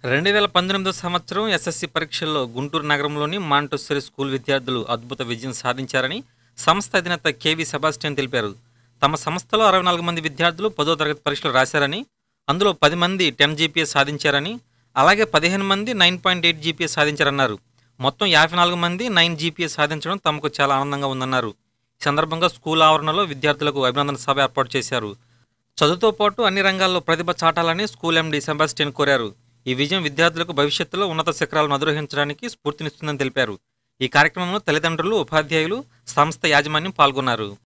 రెండు వేల పంతొమ్మిదో సంవత్సరం ఎస్ఎస్సి పరీక్షల్లో గుంటూరు నగరంలోని మాంటెస్సరీ స్కూల్ విద్యార్థులు అద్భుత విజయం సాధించారని సంస్థ అధినేత కేవీ సెబాస్టియన్ తెలిపారు తమ సంస్థలో అరవై నాలుగు మంది విద్యార్థులు పదో తరగతి పరీక్షలు రాశారని అందులో పది మంది టెన్ జీపీఎస్ సాధించారని అలాగే పదిహేను మంది నైన్ పాయింట్ ఎయిట్ జీపీఎస్ సాధించారన్నారు మొత్తం యాభై నాలుగు మంది నైన్ జీపీఎస్ సాధించడం తమకు చాలా ఆనందంగా ఉందన్నారు ఈ సందర్భంగా స్కూల్ ఆవరణలో విద్యార్థులకు అభినందన సభ ఏర్పాటు చేశారు చదువుతో పాటు అన్ని రంగాల్లో ప్రతిభ చాటాలని స్కూల్ ఎండీ సెబాస్టియన్ కోరారు ఈ విజయం విద్యార్థులకు భవిష్యత్తులో ఉన్నత శిఖరాలను అధిరోహించడానికి స్ఫూర్తినిస్తుందని తెలిపారు ఈ కార్యక్రమంలో తల్లిదండ్రులు ఉపాధ్యాయులు సంస్థ యాజమాన్యం పాల్గొన్నారు